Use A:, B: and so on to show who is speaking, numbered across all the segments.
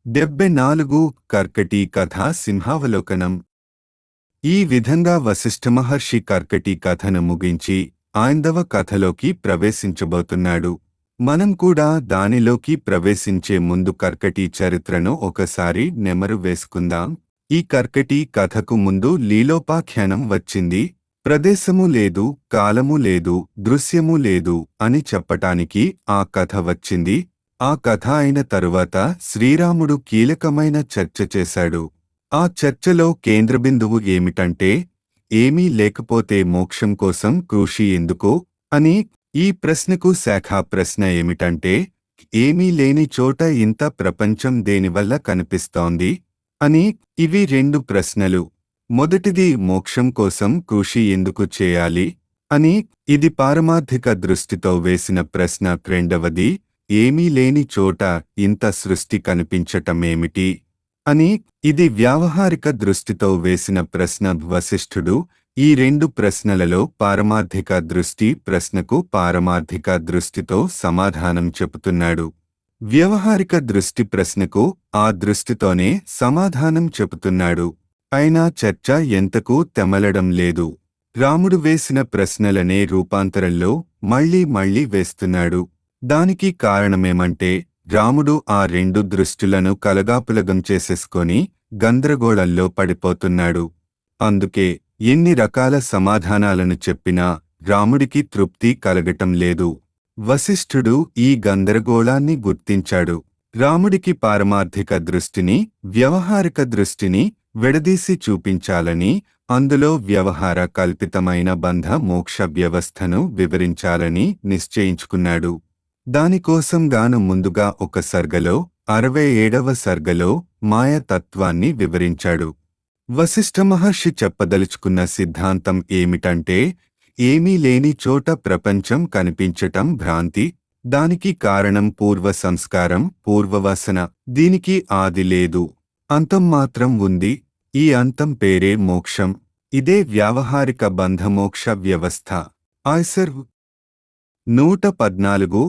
A: డెబ్బై నాలుగు కర్కటి కథ సింహావలోకనం ఈ విధంగా వశిష్ఠ మహర్షి కర్కటి కథను ముగించి ఐందవ కథలోకి ప్రవేశించబోతున్నాడు మనం కూడా దానిలోకి ప్రవేశించే ముందు కర్కటి చరిత్రను ఒకసారి నెమరు వేసుకుందాం ఈ కర్కటి కథకు ముందు లీలోపాఖ్యానం వచ్చింది ప్రదేశము లేదు కాలము లేదు దృశ్యము లేదు అని చెప్పటానికి ఆ కథ వచ్చింది ఆ కథ అయిన తరువాత శ్రీరాముడు కీలకమైన చర్చ చేశాడు ఆ చర్చలో కేంద్రబిందువు ఏమిటంటే ఏమీ లేకపోతే మోక్షం కోసం కృషి ఎందుకు అని ఈ ప్రశ్నకు శాఖా ప్రశ్న ఏమిటంటే ఏమీ లేని చోట ఇంత ప్రపంచం దేనివల్ల కనిపిస్తోంది అని ఇవి రెండు ప్రశ్నలు మొదటిది మోక్షం కోసం కృషి ఎందుకు చేయాలి అని ఇది పారమార్థిక దృష్టితో వేసిన ప్రశ్న రెండవది ఏమీ లేని చోట ఇంత సృష్టి కనిపించటమేమిటి అని ఇది వ్యావహారిక దృష్టితో వేసిన ప్రశ్న వశిష్ఠుడు ఈ రెండు ప్రశ్నలలో పారమార్థిక దృష్టి ప్రశ్నకు పారమార్థిక దృష్టితో సమాధానం చెబుతున్నాడు వ్యవహారిక దృష్టి ప్రశ్నకు ఆ దృష్టితోనే సమాధానం చెబుతున్నాడు అయినా చర్చ ఎంతకు తెమలడం లేదు రాముడు వేసిన ప్రశ్నలనే రూపాంతరంలో మళ్లీ మళ్లీ వేస్తున్నాడు దానికి కారణమేమంటే రాముడు ఆ రెండు దృష్టులను కలగాపులగం చేసేసుకొని గందరగోళంలో పడిపోతున్నాడు అందుకే ఎన్ని రకాల సమాధానాలను చెప్పినా రాముడికి తృప్తి కలగటం లేదు వశిష్ఠుడు ఈ గందరగోళాన్ని గుర్తించాడు రాముడికి పారమార్థిక దృష్టిని వ్యవహారిక దృష్టిని విడదీసి చూపించాలని అందులో వ్యవహార కల్పితమైన బంధ మోక్ష వ్యవస్థను వివరించాలని నిశ్చయించుకున్నాడు దానికోసం గాను ముందుగా ఒక సర్గలో అరవై ఏడవ సర్గలో మాయతత్వాన్ని వివరించాడు వశిష్ఠ మహర్షి చెప్పదలుచుకున్న సిద్ధాంతం ఏమిటంటే ఏమీ లేని చోట ప్రపంచం కనిపించటం భ్రాంతి దానికి కారణం పూర్వ సంస్కారం పూర్వవాసన దీనికి ఆది లేదు అంతం మాత్రం ఉంది ఈ అంతం పేరే మోక్షం ఇదే వ్యావహారిక బంధమోక్ష వ్యవస్థ ఆయ్సర్ నూట పద్నాలుగు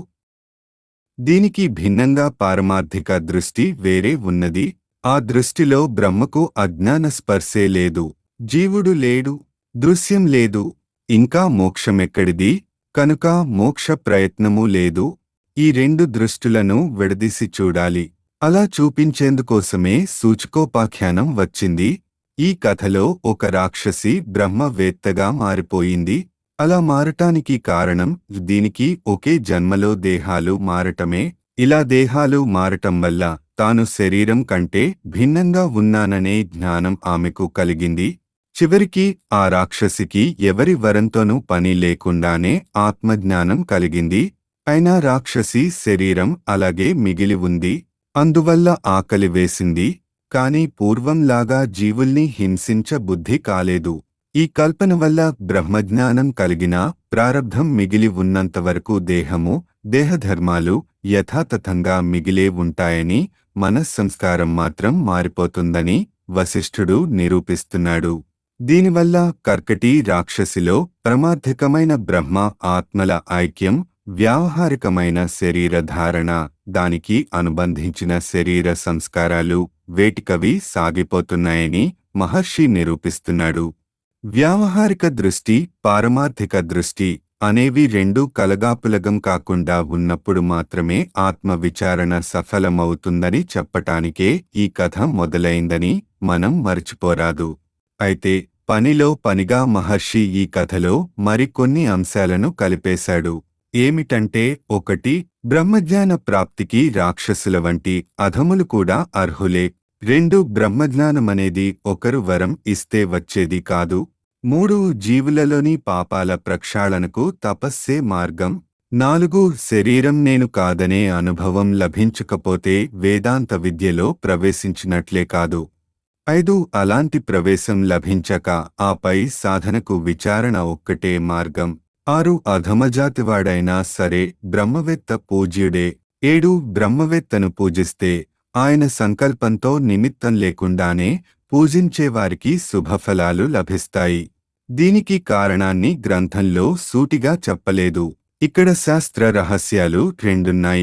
A: దీనికి భిన్నంగా పారమార్థిక దృష్టి వేరే ఉన్నది ఆ దృష్టిలో బ్రహ్మకు అజ్ఞాన స్పర్శే లేదు జీవుడు లేడు దృశ్యం లేదు ఇంకా మోక్షమెక్కడిది కనుక మోక్ష ప్రయత్నమూ లేదు ఈ రెండు దృష్టులను విడదీసి చూడాలి అలా చూపించేందుకోసమే సూచకోపాఖ్యానం వచ్చింది ఈ కథలో ఒక రాక్షసి బ్రహ్మవేత్తగా మారిపోయింది అలా మారటానికి కారణం దీనికి ఒకే జన్మలో దేహాలు మారటమే ఇలా దేహాలు మారటం వల్ల తాను శరీరం కంటే భిన్నంగా ఉన్నాననే జ్ఞానం ఆమెకు కలిగింది చివరికి ఆ రాక్షసికి ఎవరి వరంతోనూ పని లేకుండానే ఆత్మజ్ఞానం కలిగింది అయినా రాక్షసి శరీరం అలాగే మిగిలి ఉంది అందువల్ల ఆకలి వేసింది కాని పూర్వంలాగా జీవుల్ని హింసించ బుద్ధి కాలేదు ఈ కల్పన వల్ల బ్రహ్మజ్ఞానం కలిగినా ప్రారబ్ధం మిగిలి ఉన్నంతవరకు దేహము దేహధర్మాలు యథాతథంగా మిగిలే ఉంటాయని మనస్సంస్కారం మాత్రం మారిపోతుందని వశిష్ఠుడు నిరూపిస్తున్నాడు దీనివల్ల కర్కటి రాక్షసిలో ప్రమార్థికమైన బ్రహ్మ ఆత్మల ఐక్యం వ్యావహారికమైన శరీర ధారణ దానికి అనుబంధించిన శరీర సంస్కారాలు వేటికవి సాగిపోతున్నాయని మహర్షి నిరూపిస్తున్నాడు వ్యావహారిక దృష్టి పారమార్థిక దృష్టి అనేవి రెండు కలగాపులగం కాకుండా ఉన్నప్పుడు మాత్రమే ఆత్మ విచారణ సఫలమవుతుందని చెప్పటానికే ఈ కథ మొదలైందని మనం మర్చిపోరాదు అయితే పనిలో పనిగా మహర్షి ఈ కథలో మరికొన్ని అంశాలను కలిపేశాడు ఏమిటంటే ఒకటి బ్రహ్మజ్ఞాన ప్రాప్తికి రాక్షసుల వంటి అధములు కూడా అర్హులే రెండు బ్రహ్మజ్ఞానమనేది ఒకరు వరం ఇస్తే వచ్చేది కాదు మూడు జీవులలోని పాపాల ప్రక్షాళనకు తపస్సే మార్గం నాలుగు శరీరం నేను కాదనే అనుభవం లభించకపోతే వేదాంత విద్యలో ప్రవేశించినట్లే కాదు ఐదు అలాంటి ప్రవేశం లభించక ఆపై సాధనకు విచారణ ఒక్కటే మార్గం ఆరు అధమజాతివాడైనా సరే బ్రహ్మవేత్త పూజ్యుడే ఏడు బ్రహ్మవేత్తను పూజిస్తే ఆయన సంకల్పంతో నిమిత్తం లేకుండానే పూజించేవారికి శుభఫలాలు లభిస్తాయి దీనికి కారణాన్ని గ్రంథంలో సూటిగా చెప్పలేదు ఇక్కడ శాస్త్ర రహస్యాలు రెండున్నాయి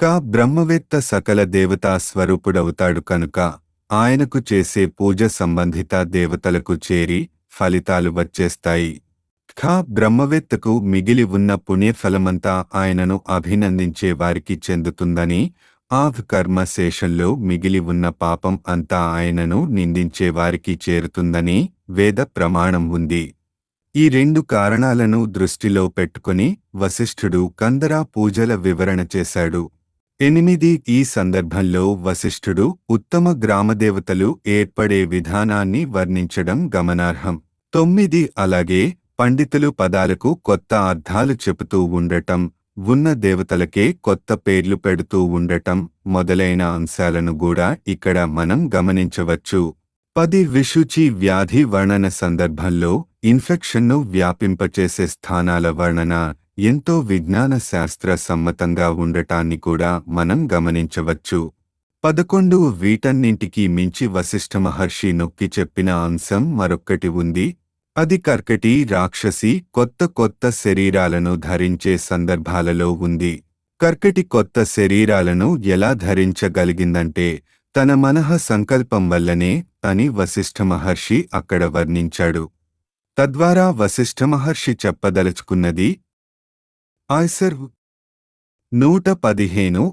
A: కా బ్రహ్మవేత్త సకల దేవతా స్వరూపుడవుతాడు కనుక ఆయనకు చేసే పూజ సంబంధిత దేవతలకు చేరి ఫలితాలు వచ్చేస్తాయి ఖా బ్రహ్మవేత్తకు మిగిలి ఉన్న పుణ్యఫలమంతా ఆయనను అభినందించే వారికి చెందుతుందని ఆవ్ కర్మ శేషంలో మిగిలి ఉన్న పాపం అంతా ఆయనను నిందించే వారికి చేరుతుందని వేద ప్రమాణం ఉంది ఈ రెండు కారణాలను దృష్టిలో పెట్టుకుని వశిష్ఠుడు కందరా పూజల వివరణ చేశాడు ఎనిమిది ఈ సందర్భంలో వశిష్ఠుడు ఉత్తమ గ్రామదేవతలు ఏర్పడే విధానాన్ని వర్ణించడం గమనార్హం తొమ్మిది అలాగే పండితులు పదాలకు కొత్త అర్థాలు చెబుతూ ఉండటం ఉన్న దేవతలకే కొత్త పేర్లు పెడుతూ ఉండటం మొదలైన అంశాలను కూడా ఇక్కడ మనం గమనించవచ్చు పది విశుచి వ్యాధి వర్ణన సందర్భంలో ఇన్ఫెక్షన్ను వ్యాపింపచేసే స్థానాల వర్ణన ఎంతో విజ్ఞాన శాస్త్ర సమ్మతంగా ఉండటాన్ని కూడా మనం గమనించవచ్చు పదకొండు వీటన్నింటికీ మించి వశిష్ఠ మహర్షి నొక్కి చెప్పిన అంశం మరొక్కటి ఉంది అది కర్కటి రాక్షసి కొత్త కొత్త శరీరాలను ధరించే సందర్భాలలో ఉంది కర్కటి కొత్త శరీరాలను ఎలా ధరించగలిగిందంటే తన మనః సంకల్పం వల్లనే అని వశిష్ఠ మహర్షి అక్కడ వర్ణించాడు తద్వారా వశిష్ఠ మహర్షి చెప్పదలుచుకున్నది ఆయ్సర్ నూట పదిహేను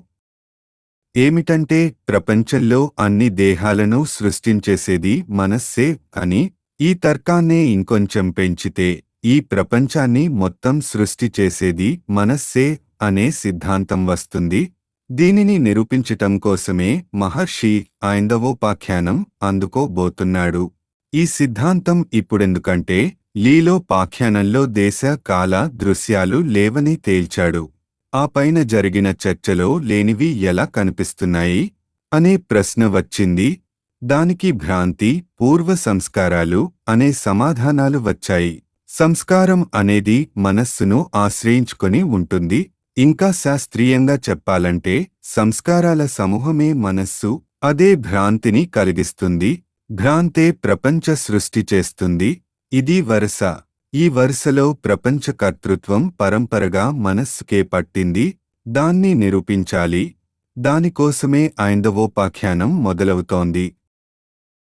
A: ఏమిటంటే ప్రపంచంలో అన్ని దేహాలను సృష్టించేసేది మనస్సే అని ఈ తర్కాన్నే ఇంకొంచెం పెంచితే ఈ ప్రపంచాన్ని మొత్తం సృష్టి చేసేది మనస్సే అనే సిద్ధాంతం వస్తుంది దీనిని నిరూపించటం కోసమే మహర్షి ఐందవోపాఖ్యానం అందుకోబోతున్నాడు ఈ సిద్ధాంతం ఇప్పుడెందుకంటే లీలో పాఖ్యానంలో దేశ కాల దృశ్యాలు లేవని తేల్చాడు ఆ పైన జరిగిన చర్చలో లేనివి ఎలా కనిపిస్తున్నాయి అనే ప్రశ్న వచ్చింది దానికి భ్రాంతి పూర్వ సంస్కారాలు అనే సమాధానాలు వచ్చాయి సంస్కారం అనేది మనస్సును ఆశ్రయించుకొని ఉంటుంది ఇంకా శాస్త్రీయంగా చెప్పాలంటే సంస్కారాల సమూహమే మనస్సు అదే భ్రాంతిని కలిగిస్తుంది భ్రాంతే ప్రపంచ సృష్టి చేస్తుంది ఇది వరుస ఈ వరుసలో ప్రపంచ కర్తృత్వం పరంపరగా మనస్సుకే పట్టింది దాన్ని నిరూపించాలి దానికోసమే ఐందవోపాఖ్యానం మొదలవుతోంది